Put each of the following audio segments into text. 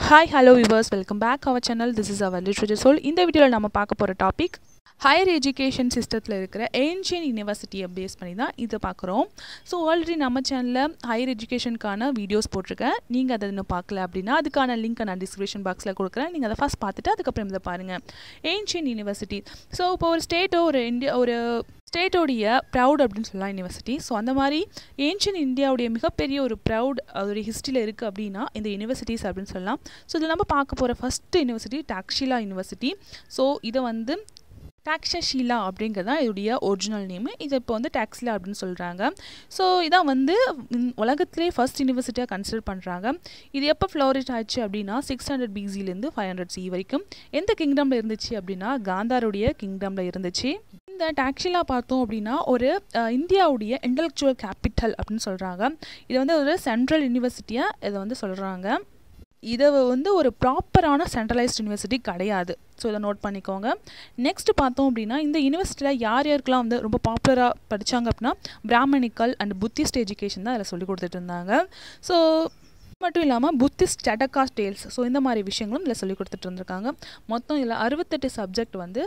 hi hello viewers welcome back our channel this is our literature soul இந்த வீடியோவில் நம்ம பார்க்க போகிற டாபிக் ஹையர் எஜுகேஷன் சிஸ்டத்தில் இருக்கிற ஏன்ஷியன் யூனிவர்சிட்டியை பேஸ் பண்ணி தான் இதை பார்க்குறோம் ஸோ ஆல்ரெடி நம்ம சேனலில் ஹையர் எஜுகேஷனுக்கான வீடியோஸ் போட்டிருக்கேன் நீங்கள் அதை இன்னும் பார்க்கல அப்படின்னா அதுக்கான லிங்க்கை நான் டிஸ்கிரிப்ஷன் பாக்ஸில் கொடுக்குறேன் நீங்கள் அதை ஃபஸ்ட் பார்த்துட்டு அதுக்கப்புறம் இதை பாருங்கள் ஏன்ஷியன் யூனிவர்சிட்டி ஸோ இப்போ ஒரு ஸ்டேட்டோ ஒரு இந்தியா ஒரு ஸ்டேட்டோடைய ப்ரௌட் அப்படின்னு சொல்லலாம் யூனிவர்சிட்டி ஸோ அந்த மாதிரி ஏன்ஷியன் இந்தியாவுடைய மிகப்பெரிய ஒரு ப்ரௌட் அதோடைய ஹிஸ்ட்ரியில் இருக்குது அப்படின்னா இந்த யூனிவர்சிட்டிஸ் அப்படின்னு சொல்லலாம் ஸோ இதில் நம்ம பார்க்க போகிற first university Taxila university so இதை வந்து டாக்ஷஷீலா அப்படிங்கிறது தான் இதோடைய ஒரிஜினல் நேமு இது இப்போ வந்து டாக்ஸிலா அப்படின்னு சொல்கிறாங்க ஸோ இதான் வந்து உலகத்திலே ஃபஸ்ட் யூனிவர்சிட்டியாக கன்சிடர் பண்ணுறாங்க இது எப்போ ஃப்ளோரிஷ் ஆச்சு அப்படின்னா சிக்ஸ் ஹண்ட்ரட் பிசிலேருந்து ஃபைவ் ஹண்ட்ரட் சி வரைக்கும் எந்த கிங்டமில் இருந்துச்சு அப்படின்னா காந்தாருடைய கிங்டமில் இருந்துச்சு இந்த டாக்ஷிலா பார்த்தோம் அப்படின்னா ஒரு இந்தியாவுடைய இன்டலெக்சுவல் கேபிட்டல் அப்படின்னு சொல்கிறாங்க இது வந்து ஒரு சென்ட்ரல் யூனிவர்சிட்டியாக இதை வந்து சொல்கிறாங்க இதை வந்து ஒரு ப்ராப்பரான சென்ட்ரலைஸ்ட் யூனிவர்சிட்டி கிடையாது ஸோ இதை நோட் பண்ணிக்கோங்க நெக்ஸ்ட் பார்த்தோம் அப்படின்னா இந்த யூனிவர்சிட்டியில் யார் யாருக்கெல்லாம் வந்து ரொம்ப பாப்புலராக படித்தாங்க அப்படின்னா பிராமணிக்கல் அண்ட் புத்திஸ்ட் எஜுகேஷன் தான் அதில் சொல்லி கொடுத்துட்டு இருந்தாங்க ஸோ மட்டும் இல்லாமல் புத்திஸ்ட் டெடக்கா டேல்ஸ் ஸோ இந்த மாதிரி விஷயங்களும் இதில் சொல்லி கொடுத்துட்டு இருந்திருக்காங்க மொத்தம் இதில் அறுபத்தெட்டு சப்ஜெக்ட் வந்து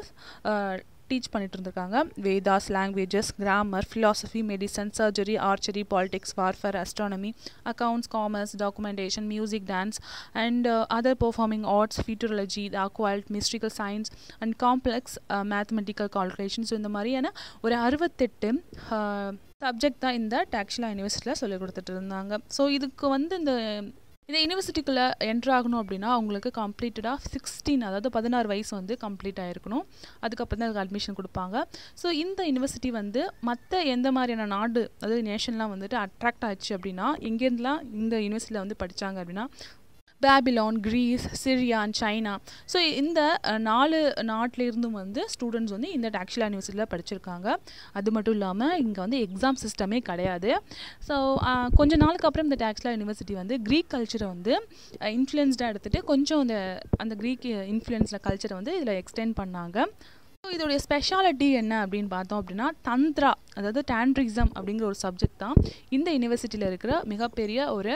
டீச் பண்ணிட்டு இருந்திருக்காங்க Vedas languages grammar philosophy medicine surgery archery politics warfare astronomy accounts commerce documentation music dance and other performing arts futurology occult mystical science and complex mathematical calculations இந்த மாதிரியான ஒரு அறுபத்தெட்டு சப்ஜெக்ட் தான் இந்த டாக்ஷிலா யூனிவர்சிட்டியில் சொல்லிக் கொடுத்துட்டு இருந்தாங்க ஸோ இதுக்கு வந்து இந்த இந்த யூனிவர்சிட்டிக்குள்ளே என்ட்ரு ஆகணும் அப்படின்னா அவங்களுக்கு கம்ப்ளீட்டடாக சிக்ஸ்டீன் அதாவது பதினாறு வயசு வந்து கம்ப்ளீட் ஆகிருக்கணும் அதுக்கப்புறம் தான் அதுக்கு அட்மிஷன் கொடுப்பாங்க ஸோ இந்த யூனிவர்சிட்டி வந்து மற்ற எந்த மாதிரியான நாடு அதாவது நேஷன்லாம் வந்துட்டு அட்ராக்ட் ஆச்சு அப்படின்னா எங்கேருந்துலாம் இந்த யூனிவர்சிட்டியில் வந்து படித்தாங்க அப்படின்னா Babylon Greece Syria and China so இந்த நாலு நாட்டிலேருந்தும் வந்து ஸ்டூடெண்ட்ஸ் வந்து இந்த டாக்ஷிலா யூனிவர்சிட்டியில் படிச்சிருக்காங்க அது மட்டும் இல்லாமல் இங்கே வந்து எக்ஸாம் சிஸ்டமே கிடையாது ஸோ கொஞ்ச நாளுக்கு அப்புறம் இந்த டாக்ஷிலா யூனிவர்சிட்டி வந்து க்ரீக் கல்ச்சரை வந்து இன்ஃப்ளூயன்ஸ்டாக எடுத்துகிட்டு கொஞ்சம் அந்த அந்த க்ரீக் இன்ஃப்ளூயன்ஸில் கல்ச்சரை வந்து இதில் எக்ஸ்டெண்ட் பண்ணாங்க ஸோ இதோடைய ஸ்பெஷாலிட்டி என்ன அப்படின்னு பார்த்தோம் அப்படின்னா தந்த்ரா அதாவது டான்ட்ரிசம் அப்படிங்கிற ஒரு சப்ஜெக்ட் தான் இந்த யூனிவர்சிட்டியில் இருக்கிற மிகப்பெரிய ஒரு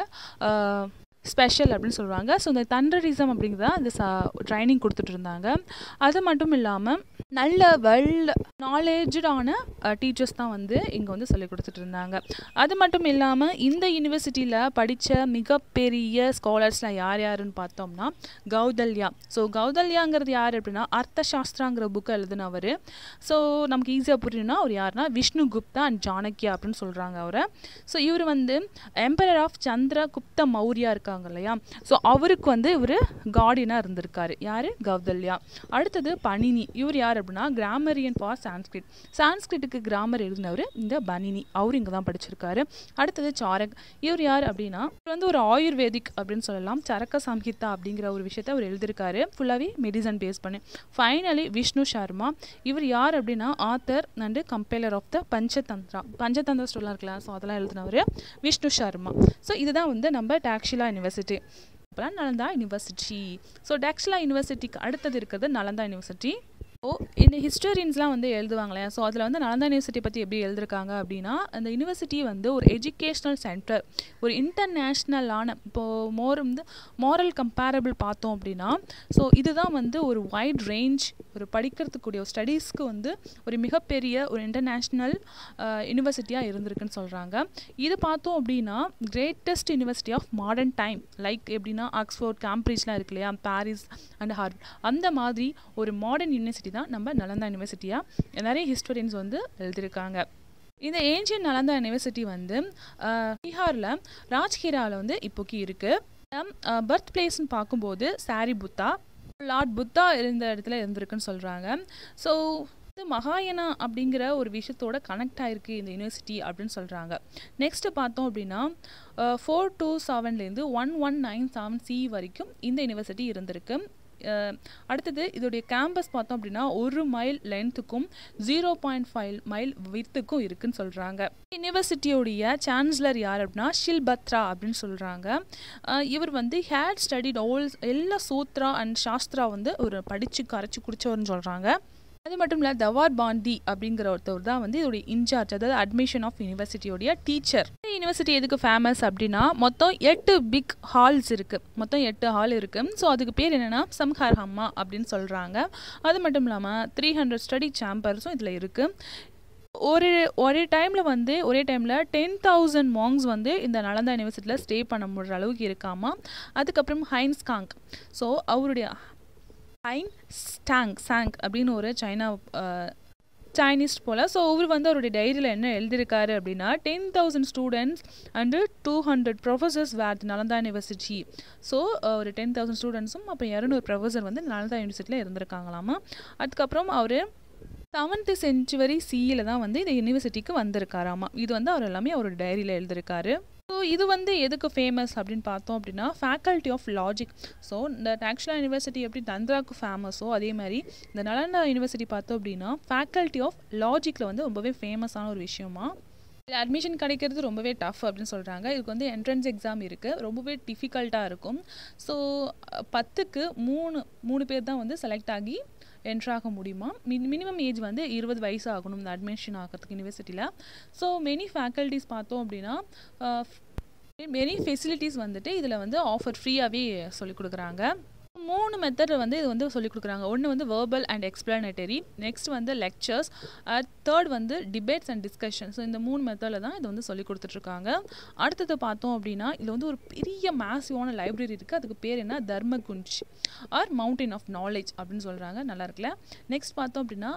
ஸ்பெஷல் அப்படின்னு சொல்லுவாங்க ஸோ இந்த தண்டரிசம் அப்படிங்கிறத இந்த ச ட்ரைனிங் கொடுத்துட்டு இருந்தாங்க அது மட்டும் இல்லாமல் நல்ல வெல் நாலேஜான டீச்சர்ஸ் தான் வந்து இங்கே வந்து சொல்லிக் கொடுத்துட்டு இருந்தாங்க அது மட்டும் இல்லாமல் இந்த யூனிவர்சிட்டியில் படித்த மிகப்பெரிய ஸ்காலர்ஸ்லாம் யார் யாருன்னு பார்த்தோம்னா கௌதல்யா ஸோ கௌதல்யாங்கிறது யார் அப்படின்னா அர்த்த சாஸ்திராங்கிற புக்கை எழுதினவர் ஸோ நமக்கு ஈஸியாக புரியணும்னா அவர் யாருன்னா விஷ்ணு குப்தா அண்ட் ஜானகியா அப்படின்னு சொல்கிறாங்க அவரை ஸோ இவர் வந்து எம்பரர் ஆஃப் சந்திர குப்த மௌரியா இருக்காங்க இல்லையா ஸோ அவருக்கு வந்து இவர் கார்டியனாக இருந்திருக்காரு யார் கௌதல்யா அடுத்தது பனினி இவர் யார் அப்படின்னா கிராமரியன் ஃபார் சான்ஸ்கிரிட் சான்ஸ்கிரிட்டுக்கு கிராமர் எழுதினவர் இந்த பனினி அவர் இங்கே தான் படிச்சிருக்காரு அடுத்தது சாரக் இவர் யார் அப்படின்னா இவர் வந்து ஒரு ஆயுர்வேதிக் அப்படின்னு சொல்லலாம் சரக்க சம்ஹிதா அப்படிங்கிற ஒரு விஷயத்த அவர் எழுதியிருக்காரு ஃபுல்லாகவே மெடிசன் பேஸ் பண்ணி ஃபைனலி விஷ்ணு சர்மா இவர் யார் அப்படின்னா author and compiler of the Panchatantra Panchatantra ஸ்டோலாம் இருக்கலாம் ஸோ அதெல்லாம் எழுதினவர் விஷ்ணு சர்மா ஸோ இதுதான் வந்து நம்ம டாக்ஷிலா யூனிவர்சிட்டி அப்புறம் நலந்தா யூனிவர்சிட்டி ஸோ டாக்ஷிலா யூனிவர்சிட்டிக்கு அடுத்தது இருக்கிறது நலந்தா யூனிவர்சிட்டி ஸோ இந்த ஹிஸ்டோரியன்ஸ்லாம் வந்து எழுதுவாங்களே ஸோ அதில் வந்து நலந்தா யூனிவர்சிட்டி பற்றி எப்படி எழுதிருக்காங்க அப்படின்னா அந்த யூனிவர்சிட்டி வந்து ஒரு எஜுகேஷ்னல் சென்டர் ஒரு இன்டர்நேஷ்னலான இப்போது மோர் வந்து மாரல் கம்பேரபிள் பார்த்தோம் அப்படின்னா ஸோ இதுதான் வந்து ஒரு வைட் ரேஞ்ச் ஒரு படிக்கிறதுக்கூடிய ஒரு ஸ்டடீஸ்க்கு வந்து ஒரு மிகப்பெரிய ஒரு இன்டர்நேஷ்னல் யூனிவர்சிட்டியாக இருந்திருக்குன்னு சொல்கிறாங்க இது பார்த்தோம் அப்படின்னா greatest university of modern time like எப்படின்னா ஆக்ஸ்ஃபோர்ட் கேம்பிரிட்ஜ்லாம் இருக்கு இல்லையா பாரிஸ் அண்ட் ஹார்வர்ட் அந்த மாதிரி ஒரு மாடர்ன் யூனிவர்சிட்டி தான் நம்ம நலந்தா யூனிவர்சிட்டியாக நிறைய ஹிஸ்டோரியன்ஸ் வந்து எழுதியிருக்காங்க இந்த ஏன்ஷியன் நலந்தா யூனிவர்சிட்டி வந்து பீகாரில் ராஜ்கிராவில் வந்து இப்போக்கி இருக்குது பர்த் பிளேஸ்னு பார்க்கும்போது சாரி புத்தா லார்ட் புத்தா இருந்த இடத்துல இருந்திருக்குன்னு சொல்கிறாங்க ஸோ இது மகாயனா அப்படிங்கிற ஒரு விஷயத்தோட கனெக்ட் ஆகிருக்கு இந்த யூனிவர்சிட்டி அப்படின்னு சொல்கிறாங்க நெக்ஸ்ட்டு பார்த்தோம் அப்படின்னா ஃபோர் டூ செவன்லேருந்து one one nine seven C வரைக்கும் இந்த யூனிவர்சிட்டி இருந்திருக்கு அடுத்தது இதோடைய கேம்பஸ் பார்த்தோம் அப்படின்னா ஒரு மைல் லென்த்துக்கும் ஜீரோ பாயிண்ட் ஃபைவ் மைல் வித்துக்கும் இருக்குன்னு சொல்கிறாங்க யூனிவர்சிட்டியோடைய சான்சலர் யார் அப்படின்னா ஷில்பத்ரா அப்படின்னு சொல்கிறாங்க இவர் வந்து ஹேட் ஸ்டடிட் ஆல் எல்லா சூத்ரா அண்ட் சாஸ்திரா வந்து ஒரு படித்து கரைச்சி குடிச்சவர்னு சொல்கிறாங்க அது மட்டும் இல்லை தவார் பாண்டி அப்படிங்கிற ஒருத்தவர் தான் வந்து இதோடைய இன்சார்ஜ் அதாவது அட்மிஷன் ஆஃப் யூனிவர்சிட்டியோடைய டீச்சர் இந்த யூனிவர்சிட்டி எதுக்கு ஃபேமஸ் அப்படின்னா மொத்தம் எட்டு பிக் ஹால்ஸ் இருக்குது மொத்தம் எட்டு ஹால் இருக்குது ஸோ அதுக்கு பேர் என்னென்னா சம்ஹார் ஹம்மா அப்படின்னு சொல்கிறாங்க அது மட்டும் இல்லாமல் த்ரீ ஹண்ட்ரட் ஸ்டடி சாம்பர்ஸும் இதில் இருக்குது ஒரு ஒரே டைமில் வந்து ஒரே டைமில் டென் தௌசண்ட் மாங்ஸ் வந்து இந்த நலந்தா யூனிவர்சிட்டியில் ஸ்டே பண்ண முடிற அளவுக்கு இருக்காமா அதுக்கப்புறம் ஹைன்ஸ் காங் ஸோ அவருடைய ஹைன் ஸ்டாங் சாங் அப்படின்னு ஒரு சைனா சைனீஸ் போல் ஸோ அவர் வந்து அவருடைய டைரியில் என்ன எழுதியிருக்காரு அப்படின்னா ten thousand students and two hundred professors were Nalanda university so ஒரு டென் தௌசண்ட் ஸ்டூடெண்ட்ஸும் அப்புறம் இரநூறு ப்ரொஃபஸர் வந்து நலந்தா யூனிவர்சிட்டியில் இருந்திருக்காங்களாமா அதுக்கப்புறம் அவர் செவன்த்து செஞ்சுவரி சியில் தான் வந்து இந்த யூனிவர்சிட்டிக்கு வந்திருக்காராமா இது வந்து அவர் எல்லாமே அவரோட டைரியில் எழுதியிருக்காரு ஸோ இது வந்து எதுக்கு ஃபேமஸ் அப்படின்னு பார்த்தோம் அப்படின்னா ஃபேக்கல்ட்டி ஆஃப் லாஜிக் ஸோ இந்த ஆக்சுவலாக யூனிவர்சிட்டி எப்படி தந்திராவுக்கு ஃபேமஸோ அதே மாதிரி இந்த நலந்தா யூனிவர்சிட்டி பார்த்தோம் அப்படின்னா ஃபேக்கல்ட்டி ஆஃப் லாஜிக்கில் வந்து ரொம்பவே ஃபேமஸான ஒரு விஷயமா இதில் அட்மிஷன் கிடைக்கிறது ரொம்பவே டஃப் அப்படின்னு சொல்கிறாங்க இதுக்கு வந்து என்ட்ரன்ஸ் எக்ஸாம் இருக்குது ரொம்பவே டிஃபிகல்ட்டாக இருக்கும் ஸோ பத்துக்கு மூணு மூணு பேர் தான் வந்து செலக்ட் ஆகி என்ட்ராக முடியுமா மின் மினிமம் ஏஜ் வந்து இருபது வயசு ஆகணும் இந்த அட்மிஷன் ஆகிறதுக்கு யூனிவர்சிட்டியில் ஸோ மெனி ஃபேக்கல்ட்டிஸ் பார்த்தோம் அப்படின்னா மெனி ஃபெசிலிட்டிஸ் வந்துட்டு இதில் வந்து ஆஃபர் ஃப்ரீயாகவே சொல்லிக் கொடுக்குறாங்க மூணு மெத்தட் வந்து இது வந்து சொல்லிக் கொடுக்குறாங்க ஒன்று வந்து வேர்பல் அண்ட் எக்ஸ்பிளனேட்டரி நெக்ஸ்ட் வந்து லெக்சர்ஸ் தேர்ட் வந்து டிபேட்ஸ் அண்ட் டிஸ்கஷன் ஸோ இந்த மூணு மெத்தடில் தான் இது வந்து சொல்லி கொடுத்துட்ருக்காங்க அடுத்தது பார்த்தோம் அப்படின்னா இதில் வந்து ஒரு பெரிய மேசிவான லைப்ரரி இருக்குது அதுக்கு பேர் என்ன Dharmaganj or mountain of knowledge அப்படின்னு சொல்கிறாங்க நல்லா இருக்குல்ல நெக்ஸ்ட் பார்த்தோம் அப்படின்னா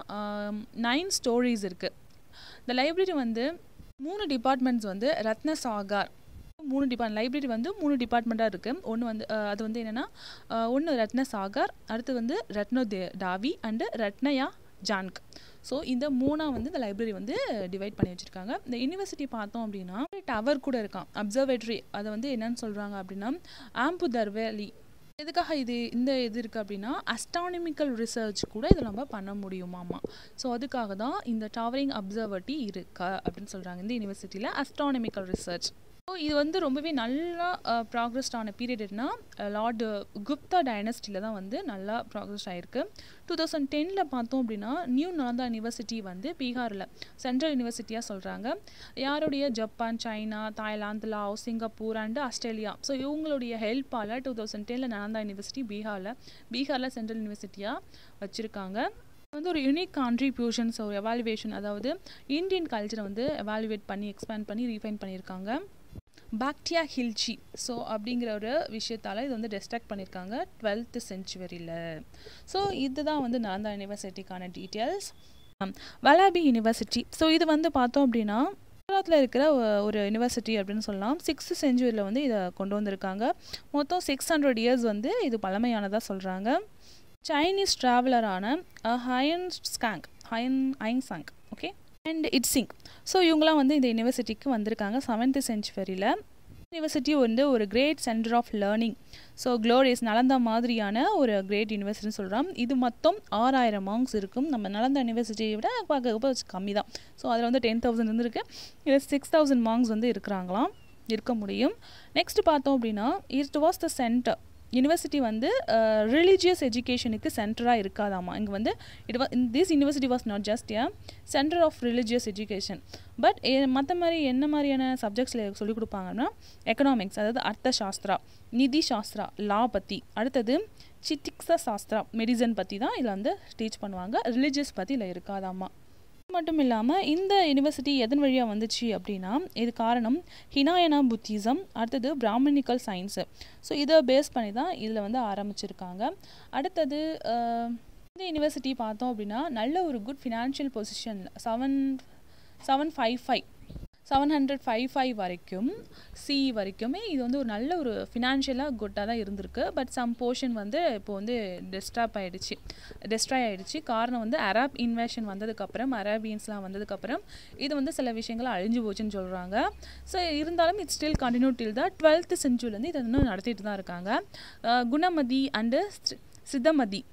நைன் ஸ்டோரிஸ் இருக்குது இந்த லைப்ரரி வந்து மூணு டிபார்ட்மெண்ட்ஸ் வந்து ரத்ன சாகார் மூணு டிபார்ட் லைப்ரரி வந்து மூணு டிபார்ட்மெண்ட்டாக இருக்குது ஒன்று வந்து அது வந்து என்னென்னா ஒன்று ரத்ன சாகர் அடுத்து வந்து ரத்னோ தே டாவி அண்டு ரத்னயா ஜான்க் ஸோ இந்த மூணாக வந்து இந்த லைப்ரரி வந்து டிவைட் பண்ணி வச்சுருக்காங்க இந்த யூனிவர்சிட்டி பார்த்தோம் அப்படின்னா டவர் கூட இருக்கான் அப்சர்வேட்டரி அதை வந்து என்னன்னு சொல்கிறாங்க அப்படின்னா ஆம்பு தர்வேலி எதுக்காக இது இந்த இது இருக்குது அப்படின்னா அஸ்ட்ரானமிக்கல் ரிசர்ச் கூட இதில் நம்ம பண்ண முடியுமாமா ஸோ அதுக்காக தான் இந்த டவரிங் அப்சர்வர்ட்டி இருக்கா அப்படின்னு சொல்கிறாங்க இந்த யூனிவர்சிட்டியில் அஸ்ட்ரானமிக்கல் ரிசர்ச் ஸோ இது வந்து ரொம்பவே நல்லா ப்ராக்ரஸ்ட் ஆன பீரியட்னா லார்டு குப்தா டைனஸ்டியில் தான் வந்து நல்லா ப்ராக்ரஸ் ஆகிருக்கு டூ தௌசண்ட் டெனில் பார்த்தோம் அப்படின்னா நியூ நலந்தா யூனிவர்சிட்டி வந்து பீகாரில் சென்ட்ரல் யூனிவர்சிட்டியாக சொல்கிறாங்க யாருடைய Japan China Thailand Lao Singapore and Australia so இவங்களுடைய ஹெல்ப்பால் டூ தௌசண்ட் டெனில் நலந்தா யூனிவர்சிட்டி பீகாரில் பீகாரில் சென்ட்ரல் யூனிவர்சிட்டியாக வச்சுருக்காங்க வந்து ஒரு யூனிக் கான்ட்ரிபியூஷன்ஸ் ஒரு எவாலுவேஷன் அதாவது இந்தியன் கல்ச்சரை வந்து எவாலுவேட் பண்ணி எக்ஸ்பேண்ட் பண்ணி ரீஃபைன் பண்ணியிருக்காங்க பாக்டியா ஹில்ச்சி ஸோ அப்படிங்கிற ஒரு விஷயத்தால் இது வந்து டெஸ்ட்ராக்ட் பண்ணியிருக்காங்க டுவெல்த்து செஞ்சுவரியில் ஸோ இதுதான் வந்து நலந்தா யூனிவர்சிட்டிக்கான டீட்டெயில்ஸ் வலாபி யூனிவர்சிட்டி ஸோ இது வந்து பார்த்தோம் அப்படின்னா குஜராத்தில் இருக்கிற ஒரு யூனிவர்சிட்டி அப்படின்னு சொல்லலாம் சிக்ஸ்த் செஞ்சுரியில் வந்து இதை கொண்டு வந்திருக்காங்க மொத்தம் சிக்ஸ் ஹண்ட்ரட் இயர்ஸ் வந்து இது பழமையானதாக சொல்கிறாங்க சைனீஸ் ட்ராவலரான ஹயன் ஸ்காங் ஹயன் ஐங் சாங் ஓகே அண்ட் இட்ஸிங் ஸோ இவங்களாம் வந்து இந்த யூனிவர்சிட்டிக்கு வந்திருக்காங்க செவன்த் செஞ்சுவரியில் யூனிவர்சிட்டி வந்து ஒரு great centre of learning so glorious Nalanda மாதிரியான ஒரு கிரேட் யூனிவர்சிட்டின்னு சொல்கிறோம் இது மொத்தம் ஆறாயிரம் மார்க்ஸ் இருக்கும் நம்ம நலந்தா யூனிவர்சிட்டியை விட பார்க்க கம்மி தான் ஸோ அதில் வந்து டென் தௌசண்ட் இருந்துருக்கு இதில் சிக்ஸ் தௌசண்ட் மார்க்ஸ் வந்து இருக்கிறாங்களாம் இருக்க முடியும் நெக்ஸ்ட் பார்த்தோம் அப்படின்னா it was the centre university வந்து ரிலீஜியஸ் எஜுகேஷனுக்கு சென்டராக இருக்காதாமா இங்கே வந்து it was this university was not just a centre of religious education but மற்ற மாதிரி என்ன மாதிரியான சப்ஜெக்ட்ஸில் சொல்லிக் கொடுப்பாங்கன்னா எக்கனாமிக்ஸ் அதாவது அர்த்த சாஸ்திரா நிதி சாஸ்திரா லா பற்றி அடுத்தது சித்திக்ஸா சாஸ்திரா மெடிசன் பற்றி தான் இதில் வந்து டீச் பண்ணுவாங்க ரிலீஜியஸ் பற்றி இதில் இருக்காதாமா மட்டும் இல்லாமல் இந்த யூனிவர்சிட்டி எதன் வழியாக வந்துச்சு அப்படின்னா இது காரணம் ஹினாயனா புத்திசம் அடுத்தது பிராமணிக்கல் சயின்ஸு ஸோ இதை பேஸ் பண்ணி தான் இதில் வந்து ஆரம்பிச்சிருக்காங்க அடுத்தது இந்த யூனிவர்சிட்டி பார்த்தோம் அப்படின்னா நல்ல ஒரு good financial position seven seven five five seven hundred five five வரைக்கும் சி வரைக்குமே இது வந்து ஒரு நல்ல ஒரு ஃபினான்ஷியலாக குட்டாக தான் இருந்திருக்கு பட் சம் போர்ஷன் வந்து இப்போ வந்து டெஸ்ட்ராப் ஆகிடுச்சு டெஸ்ட்ராய் ஆகிடுச்சு காரணம் வந்து அராப் இன்வேஷன் வந்ததுக்கப்புறம் அராபியன்ஸ்லாம் வந்ததுக்கப்புறம் இது வந்து சில விஷயங்கள் அழிஞ்சு போச்சுன்னு சொல்கிறாங்க ஸோ இருந்தாலும் இட்ஸ் ஸ்டில் கண்டினியூ டில் தான் டுவெல்த்து செஞ்சுரிலேருந்து இதை இன்னும் நடத்திட்டு தான் இருக்காங்க குணமதி அண்டு சித்தமதி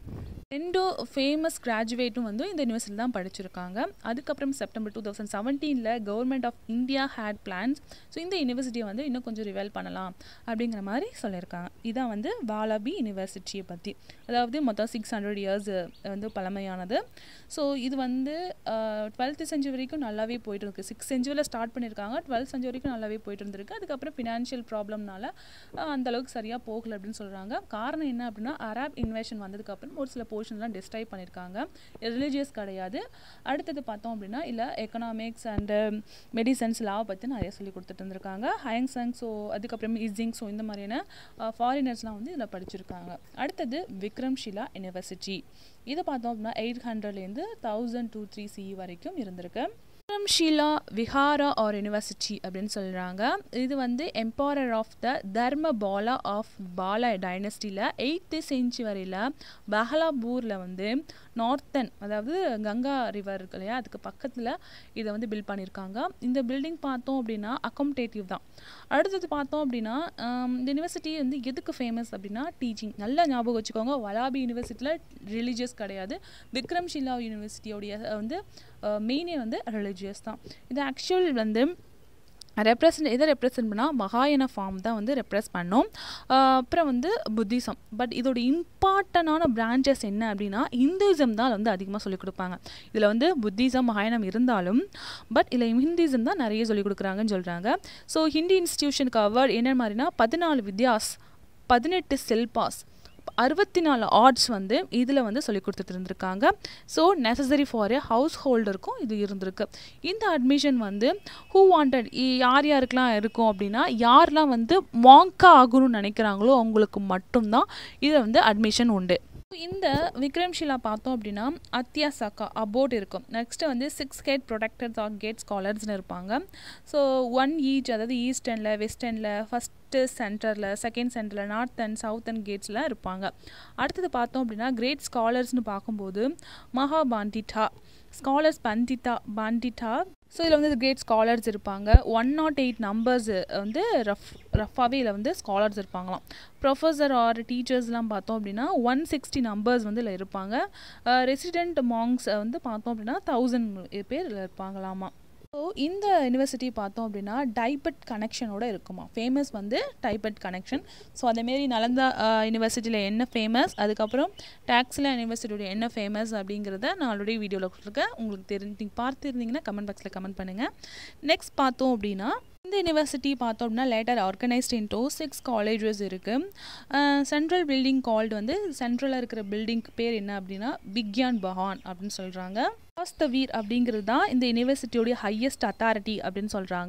ரெண்டு ஃபேமஸ் கிராஜுவேட்டும் வந்து இந்த யூனிவர்சிட்டி தான் படிச்சிருக்காங்க அதுக்கப்புறம் செப்டம்பர் டூ தௌசண்ட் செவன்டீனில் government of India had plans so இந்த யூனிவர்சிட்டியை வந்து இன்னும் கொஞ்சம் ரிவைல் பண்ணலாம் அப்படிங்கிற மாதிரி சொல்லியிருக்காங்க இதான் வந்து வாலாபி யூனிவர்சிட்டியை பற்றி அதாவது மொத்தம் சிக்ஸ் ஹண்ட்ரட் இயர்ஸ் வந்து பழமையானது ஸோ இது வந்து டுவெல்த்து செஞ்சுரி வரைக்கும் நல்லாவே போயிட்டு இருக்கு சிக்ஸ் செஞ்சுரியில் ஸ்டார்ட் பண்ணியிருக்காங்க டுவெல்த் செஞ்சுரி வரைக்கும் நல்லாவே போயிட்டு இருந்திருக்கு அதுக்கப்புறம் ஃபினான்ஷியல் ப்ராப்ளம்னால அந்தளவுக்கு சரியாக போகலை அப்படின்னு சொல்கிறாங்க காரணம் என்ன அப்படின்னா அராப் இன்வேஷன் வந்ததுக்கப்புறம் ஒரு சில போர்ஷன்லாம் டிஸ்ட்ரைவ் பண்ணியிருக்காங்க ரிலீஜியஸ் கிடையாது அடுத்தது பார்த்தோம் அப்படின்னா இல்லை எக்கனாமிக்ஸ் அண்டு மெடிசன்ஸ் லா பற்றி நிறைய சொல்லி கொடுத்துட்டு இருந்திருக்காங்க ஹயங்சங் ஸோ அதுக்கப்புறம் இசிங் ஸோ இந்த மாதிரியான ஃபாரினர்ஸ்லாம் வந்து இதில் படிச்சிருக்காங்க அடுத்தது விக்ரம்ஷிலா யூனிவர்சிட்டி இதை பார்த்தோம் அப்படின்னா எயிட் ஹண்ட்ரட்லேருந்து தௌசண்ட் டூ த்ரீ சி வரைக்கும் இருந்திருக்கு விக்ரம்ஷீலா விஹாரா ஆர் யூனிவர்சிட்டி அப்படின்னு சொல்கிறாங்க இது வந்து emperor of the Dharmapala of Pala டைனஸ்டியில் எயித்து செஞ்சுரி வரையில் பஹலாபூரில் வந்து நார்த்தன் அதாவது கங்கா ரிவர் இருக்கு இல்லையா அதுக்கு பக்கத்தில் இதை வந்து பில்ட் பண்ணியிருக்காங்க இந்த பில்டிங் பார்த்தோம் அப்படின்னா அக்கோமடேட்டிவ் தான் அடுத்தது பார்த்தோம் அப்படின்னா இந்த யூனிவர்சிட்டி வந்து எதுக்கு ஃபேமஸ் அப்படின்னா டீச்சிங் நல்லா ஞாபகம் வச்சுக்கோங்க வலாபி யூனிவர்சிட்டியில் ரிலீஜியஸ் கிடையாது விக்ரம்ஷிலா யூனிவர்சிட்டியோடைய வந்து மெயினே வந்து ரிலீஜியஸ் தான் இது ஆக்சுவல் வந்து ரெப்ரசன்ட் எதை ரெப்ரசன்ட் பண்ணால் மகாயன ஃபார்ம் தான் வந்து ரெப்ரஸ் பண்ணோம் அப்புறம் வந்து புத்திசம் பட் இதோட இம்பார்ட்டண்டான பிரான்ச்சஸ் என்ன அப்படின்னா இந்துயிசம் தான் வந்து அதிகமாக சொல்லிக் கொடுப்பாங்க இதில் வந்து புத்திசம் மகாயனம் இருந்தாலும் பட் இதில் ஹிந்திசம் தான் நிறைய சொல்லிக் கொடுக்குறாங்கன்னு சொல்கிறாங்க ஸோ ஹிந்தி இன்ஸ்டியூஷனுக்கு அவார்டு என்ன மாதிரினா பதினாலு வித்யாஸ் பதினெட்டு செல்பாஸ் அறுபத்தி நாலு ஆர்ட்ஸ் வந்து இதில் வந்து சொல்லி கொடுத்துட்டு இருந்திருக்காங்க so necessary for a house ஹோல்டருக்கும் இது இருந்திருக்கு இந்த அட்மிஷன் வந்து ஹூ வாண்டட் யார் யாருக்கெலாம் இருக்கும் அப்படின்னா யாரெலாம் வந்து மாங்கா ஆகணும்னு நினைக்கிறாங்களோ அவங்களுக்கு மட்டும்தான் இதில் வந்து அட்மிஷன் உண்டு இந்த விக்ரம்ஷிலா பார்த்தோம் அப்படின்னா அத்தியாசாக்கா அபோட் இருக்கும் நெக்ஸ்ட்டு வந்து six gate protectors or gate ஸ்காலர்ஸ்னு இருப்பாங்க ஸோ ஒன் ஈச் அதாவது ஈஸ்ட் எண்டில் வெஸ்ட் எண்டில் ஃபஸ்ட்டு சென்டரில் செகண்ட் சென்டரில் நார்த் அண்ட் சவுத் அண்ட் கேட்ஸில் இருப்பாங்க அடுத்தது பார்த்தோம் அப்படின்னா கிரேட் ஸ்காலர்ஸ்னு பார்க்கும்போது மகா பாண்டிட்டா ஸ்காலர்ஸ் பண்டிட்டா பாண்டிட்டா ஸோ இதில் வந்து கிரேட் ஸ்காலர்ஸ் இருப்பாங்க ஒன் நாட் எயிட் நம்பர்ஸ் வந்து ரஃப் ரஃபாகவே இதில் வந்து ஸ்காலர்ஸ் இருப்பாங்களாம் ப்ரொஃபஸர் ஆர் டீச்சர்ஸ்லாம் பார்த்தோம் அப்படின்னா ஒன் சிக்ஸ்டி நம்பர்ஸ் வந்து இதில் இருப்பாங்க ரெசிடெண்ட் மாங்ஸ் வந்து பார்த்தோம் அப்படின்னா தௌசண்ட் பேர் இதில் இருப்பாங்களாமா ஸோ இந்த யூனிவர்சிட்டி பார்த்தோம் அப்படின்னா டைபட் கனெக்ஷனோட இருக்குமா ஃபேமஸ் வந்து டைபட் கனெக்ஷன் ஸோ அதேமாரி நலந்தா யூனிவர்சிட்டியில் என்ன ஃபேமஸ் அதுக்கப்புறம் டாக்ஸில் யூனிவர்சிட்டியோட என்ன ஃபேமஸ் அப்படிங்கிறத நான் ஆல்ரெடி வீடியோவில் கொடுத்துருக்கேன் உங்களுக்கு தெரிஞ்சு நீங்கள் பார்த்துருந்தீங்கன்னா கமெண்ட் பாக்ஸில் கமெண்ட் பண்ணுங்கள் நெக்ஸ்ட் பார்த்தோம் அப்படின்னா இந்த யூனிவர்சிட்டி பார்த்தோம் அப்படின்னா later organised into six colleges இருக்குது சென்ட்ரல் பில்டிங் கால்டு வந்து சென்ட்ரலில் இருக்கிற பில்டிங்க்கு பேர் என்ன அப்படின்னா பிக்யான் பஹான் அப்படின்னு சொல்கிறாங்க வாஸ்தவீர் அப்படிங்கிறது தான் இந்த யூனிவர்சிட்டியோடைய ஹையஸ்ட் அத்தாரிட்டி அப்படின்னு சொல்கிறாங்க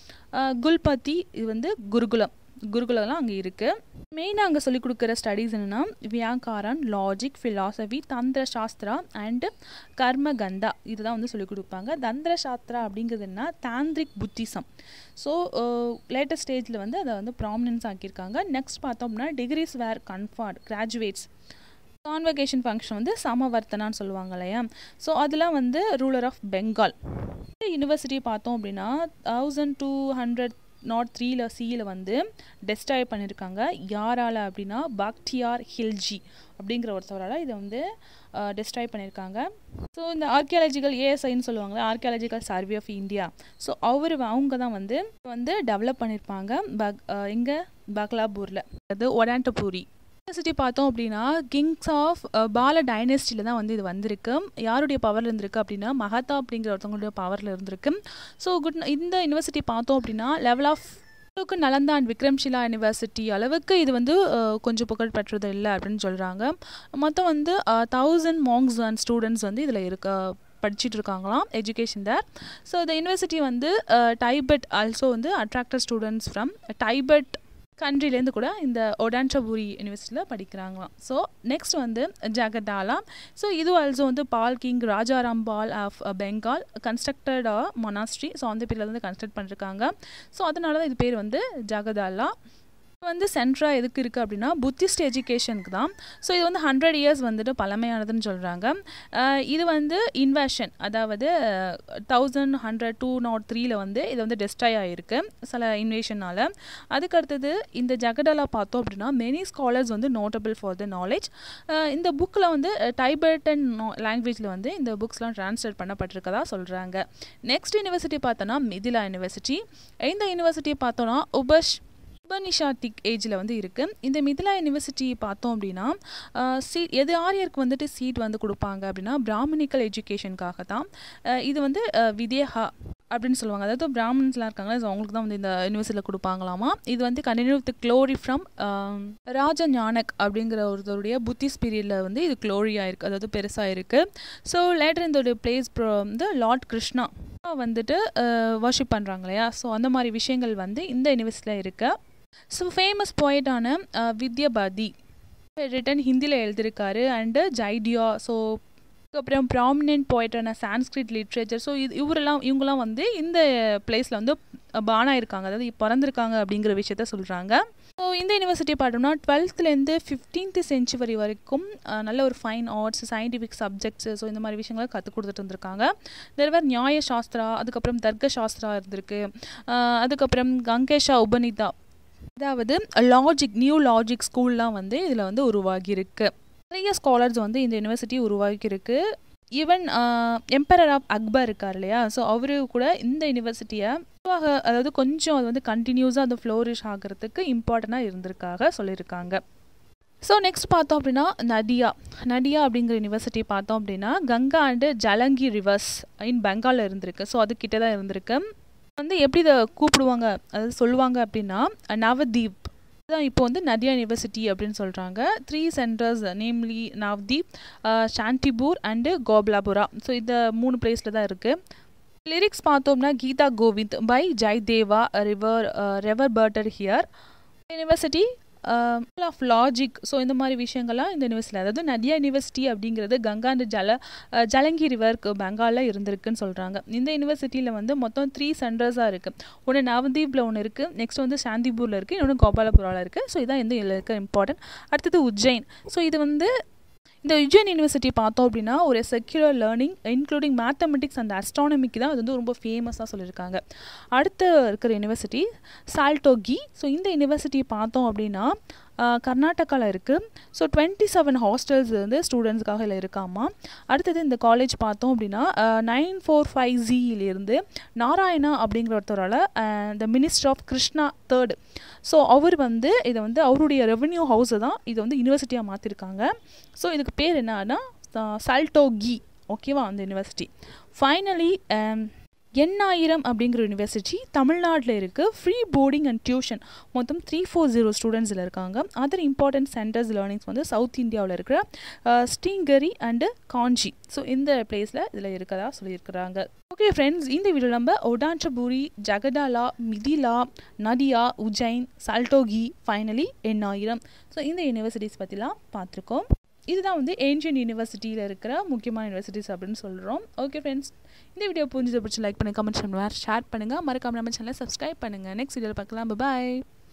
குல்பத்தி இது வந்து குருகுலம் குருகுலம்லாம் அங்கே இருக்குது மெயினாக அங்கே சொல்லிக் கொடுக்குற ஸ்டடீஸ் என்னென்னா வியாக்காரன் லாஜிக் ஃபிலாசபி தந்திர சாஸ்திரா அண்டு கர்மகந்தா இதுதான் வந்து சொல்லிக் கொடுப்பாங்க தந்திர சாஸ்திரா அப்படிங்கிறது என்ன தாந்திரிக் புத்திசம் ஸோ லேட்டஸ்ட் ஸ்டேஜில் வந்து அதை வந்து ப்ராமினன்ஸ் ஆக்கியிருக்காங்க நெக்ஸ்ட் பார்த்தோம்னா degrees were conferred graduates convocation function வந்து சமவர்த்தனான்னு சொல்லுவாங்க இல்லையா ஸோ அதெல்லாம் வந்து ரூலர் ஆஃப் பெங்கால் யூனிவர்சிட்டி பார்த்தோம் அப்படின்னா தௌசண்ட் டூ ஹண்ட்ரட் நாட் த்ரீல சியில் வந்து டெஸ்ட்ராய் பண்ணியிருக்காங்க யாரால் அப்படின்னா பாக்டியார் ஹில்ஜி அப்படிங்கிற ஒருத்தவரால் இதை வந்து டெஸ்ட்ராய் பண்ணியிருக்காங்க ஸோ இந்த ஆர்கியாலஜிக்கல் ஏஎஸ்ஐன்னு சொல்லுவாங்களே Archaeological Survey of India so அவர் அவங்க தான் வந்து வந்து டெவலப் பண்ணியிருப்பாங்க பக் எங்கே பக்லாபூரில் அது ஒடாண்டபூரி யூனிவர்சிட்டி பார்த்தோம் அப்படின்னா கிங்ஸ் ஆஃப் பால டைனஸ்டியில் தான் வந்து இது வந்திருக்கு யாருடைய பவரில் இருந்திருக்கு அப்படின்னா மகாத்தா அப்படிங்கிற ஒருத்தவங்களுடைய பவரில் இருந்திருக்கு ஸோ குட் இந்த யூனிவர்சிட்டி பார்த்தோம் அப்படின்னா லெவல் ஆஃப் அளவுக்கு நலந்தா அண்ட் விக்ரம்ஷிலா யூனிவர்சிட்டி அளவுக்கு இது வந்து கொஞ்சம் புகழ் பெற்றது இல்லை அப்படின்னு சொல்கிறாங்க மொத்தம் வந்து தௌசண்ட் மாங்ஸ் அண்ட் ஸ்டூடெண்ட்ஸ் வந்து இதில் இருக்க படிச்சுட்டு இருக்காங்களாம் எஜுகேஷன் தேர் ஸோ இந்த யூனிவர்சிட்டி வந்து டைபட் ஆல்சோ வந்து அட்ராக்டட் ஸ்டூடெண்ட்ஸ் ஃப்ரம் டைபட் கண்ட்ரிலேருந்து கூட இந்த ஒடான்சபுரி யூனிவர்சிட்டியில் படிக்கிறாங்களாம் ஸோ நெக்ஸ்ட் வந்து ஜகதாலா ஸோ இது ஆல்சோ வந்து Pala king Rajaram Pal of Bengal constructed monastery so அந்த பேரில் வந்து கன்ஸ்ட்ரக்ட் பண்ணிருக்காங்க ஸோ அதனால தான் இது பேர் வந்து ஜகதாலா வந்து சென்ட்ராக எதுக்கு இருக்குது அப்படின்னா புத்திஸ்ட் எஜுகேஷனுக்கு தான் ஸோ இது வந்து ஹண்ட்ரட் இயர்ஸ் வந்துட்டு பழமையானதுன்னு சொல்கிறாங்க இது வந்து இன்வெஷன் அதாவது தௌசண்ட் ஹண்ட்ரட் டூ நாட் த்ரீல வந்து இது வந்து டெஸ்ட்ராய் ஆகிருக்கு சில இன்வேஷனால் அதுக்கு அடுத்தது இந்த ஜெகடலா பார்த்தோம் அப்படின்னா மெனி ஸ்காலர்ஸ் வந்து நோட்டபிள் ஃபார் த நாலேஜ் இந்த புக்கில் வந்து டைபர்டன் லாங்குவேஜில் வந்து இந்த புக்ஸ்லாம் ட்ரான்ஸ்லேட் பண்ணப்பட்டிருக்கதா சொல்கிறாங்க நெக்ஸ்ட் யூனிவர்சிட்டி பார்த்தோன்னா மிதிலா யூனிவர்சிட்டி இந்த யூனிவர்சிட்டியை பார்த்தோன்னா உபஷ் உபனிஷாட்டிக் ஏஜில் வந்து இருக்குது இந்த மிதிலா யூனிவர்சிட்டி பார்த்தோம் அப்படின்னா சீட் எது ஆரியருக்கு வந்துட்டு சீட் வந்து கொடுப்பாங்க அப்படின்னா பிராமணிக்கல் எஜுகேஷனுக்காக தான் இது வந்து விதேகா அப்படின்னு சொல்லுவாங்க அதாவது பிராமின்ஸ்லாம் இருக்காங்களா ஸோ அவங்களுக்கு தான் வந்து இந்த யூனிவர்சிட்டியில் கொடுப்பாங்களாமா இது வந்து கண்டினியூ வித் க்ளோரி ஃப்ரம் ராஜ ஞானக் அப்படிங்கிற ஒருத்தருடைய புத்திஸ் பீரியடில் வந்து இது க்ளோரியாக இருக்குது அதாவது பெருசாக இருக்குது ஸோ லேட்டர் இந்த பிளேஸ் வந்து லார்ட் கிருஷ்ணா வந்துட்டு வர்ஷிப் பண்ணுறாங்க இல்லையா ஸோ அந்த மாதிரி விஷயங்கள் வந்து இந்த யூனிவர்சிட்டியில் இருக்குது ஸோ ஃபேமஸ் போய்டான வித்யாபாதி ரிட்டன் ஹிந்தியில் எழுதியிருக்காரு அண்டு ஜைடியா ஸோ அப்புறம் ப்ராமினென்ட் போய்ட்டான சான்ஸ்கிரிட் லிட்ரேச்சர் ஸோ இது இவரெல்லாம் இவங்கெல்லாம் வந்து இந்த பிளேஸில் வந்து பானா இருக்காங்க அதாவது பிறந்திருக்காங்க அப்படிங்கிற விஷயத்த சொல்கிறாங்க ஸோ இந்த யூனிவர்சிட்டி பார்த்தோம்னா டுவெல்த்லேருந்து ஃபிஃப்டீன்த் செஞ்சுவரி வரைக்கும் நல்ல ஒரு fine arts scientific subjects so இந்த மாதிரி விஷயங்களை கற்றுக் கொடுத்துட்டு இருந்திருக்காங்க தெர்வர் நியாய சாஸ்திரா அதுக்கப்புறம் தர்க்க சாஸ்திரா இருந்திருக்கு அதுக்கப்புறம் கங்கேஷா உபனிதா அதாவது லாஜிக் நியூ லாஜிக் ஸ்கூல்லாம் வந்து இதில் வந்து உருவாகியிருக்கு நிறைய ஸ்காலர்ஸ் வந்து இந்த யூனிவர்சிட்டி உருவாக்கியிருக்கு ஈவன் எம்பரர் ஆஃப் அக்பர் இருக்கார் இல்லையா ஸோ அவரு கூட இந்த யூனிவர்சிட்டியை அதாவது கொஞ்சம் அது வந்து கண்டினியூஸாக அது ஃப்ளோரிஷ் ஆகிறதுக்கு இம்பார்ட்டண்ட்டாக இருந்திருக்காக சொல்லியிருக்காங்க ஸோ நெக்ஸ்ட் பார்த்தோம் அப்படின்னா நதியா நதியா அப்படிங்கிற யூனிவர்சிட்டி பார்த்தோம் அப்படின்னா Ganga and Jalangi rivers in பெங்காலில் இருந்திருக்கு ஸோ அதுக்கிட்ட தான் இருந்திருக்கு வந்து எப்படி இதை கூப்பிடுவாங்க அதாவது சொல்லுவாங்க அப்படின்னா நவதீப் தான் இப்போ வந்து நதியா யூனிவர்சிட்டி அப்படின்னு சொல்கிறாங்க three centres namely Navadweep Santipur and Gopalpura so இந்த மூணு பிளேஸில் தான் இருக்குது லிரிக்ஸ் பார்த்தோம்னா Gita Govind by Jayadeva river river border here university of logic so இந்த மாதிரி விஷயங்கள்லாம் இந்த யூனிவர்சிட்டி அதாவது நதியா யூனிவர்சிட்டி அப்படிங்கிறது கங்கா அண்ட் ஜல ஜலங்கி ரிவருக்கு பெங்காலில் இருந்திருக்குன்னு சொல்கிறாங்க இந்த யூனிவர்சிட்டியில் வந்து மொத்தம் த்ரீ சென்டர்ஸாக இருக்குது ஒன்று நவதீப்பில் ஒன்று இருக்குது நெக்ஸ்ட் வந்து சாந்திபூரில் இருக்குது இன்னொன்று கோபாலபுராவில் இருக்குது ஸோ இதான் இந்த இருக்க இம்பார்ட்டன்ட் அடுத்தது உஜ்ஜைன் ஸோ இது வந்து இந்த உஜ்ஜைன் யூனிவர்சிட்டி பார்த்தோம் அப்படின்னா ஒரு secular learning including mathematics and அஸ்ட்ரானமிக்கு தான் அது வந்து ரொம்ப ஃபேமஸாக சொல்லியிருக்காங்க அடுத்து இருக்கிற யூனிவர்சிட்டி சால்டோகி ஸோ இந்த யூனிவர்சிட்டியை பார்த்தோம் அப்படின்னா கர்நாடகாவில் இருக்குது ஸோ டுவெண்ட்டி செவன் ஹாஸ்டல்ஸ் வந்து ஸ்டூடெண்ட்ஸ்க்காக இதில் இருக்காமா அடுத்தது இந்த காலேஜ் பார்த்தோம் அப்படின்னா நைன் ஃபோர் ஃபைவ் ஜியிலிருந்து நாராயணா அப்படிங்கிற ஒருத்தரால் the minister of Krishna third so அவர் வந்து இதை வந்து அவருடைய ரெவன்யூ ஹவுஸை தான் இதை வந்து யூனிவர்சிட்டியாக மாற்றிருக்காங்க ஸோ இதுக்கு பேர் என்னன்னா சால்டோகி ஓகேவா அந்த யூனிவர்சிட்டி ஃபைனலி எண்ணாயிரம் அப்படிங்கிற யூனிவர்சிட்டி தமிழ்நாட்டில் இருக்குது ஃப்ரீ போர்டிங் அண்ட் டியூஷன் மொத்தம் த்ரீ ஃபோர் ஜீரோ ஸ்டூடெண்ட்ஸில் இருக்காங்க அதர் இம்பார்ட்டன்ட் சென்டர்ஸ் லேர்னிங்ஸ் வந்து சவுத் இந்தியாவில் இருக்கிற ஸ்ரீங்கரி அண்டு காஞ்சி ஸோ இந்த பிளேஸில் இதில் இருக்கதா சொல்லியிருக்கிறாங்க ஓகே ஃப்ரெண்ட்ஸ் இந்த வீடியோ நம்ம ஒடான்ச்சபுரி ஜகடாலா மிதிலா நதியா உஜ்ஜைன் சால்டோகி ஃபைனலி எண்ணாயிரம் ஸோ இந்த யூனிவர்சிட்டிஸ் பற்றிலாம் பார்த்துருக்கோம் இதுதான் வந்து ஏன்ஷியன் யூனிவர்சிட்டியில் இருக்கிற முக்கியமான யூனிவர்சிட்டிஸ் அப்படின்னு சொல்கிறோம் ஓகே ஃப்ரெண்ட்ஸ் இந்த வீடியோ புரிஞ்சதை பிடிச்சி லைக் பண்ணுங்கள் கமெண்ட் பண்ணுவேன் ஷேர் பண்ணுங்கள் மறக்காம நம்ம சேனலை சப்ஸ்கிரைப் பண்ணுங்கள் நெக்ஸ்ட் வீடியோவில் பார்க்கலாம் பாய்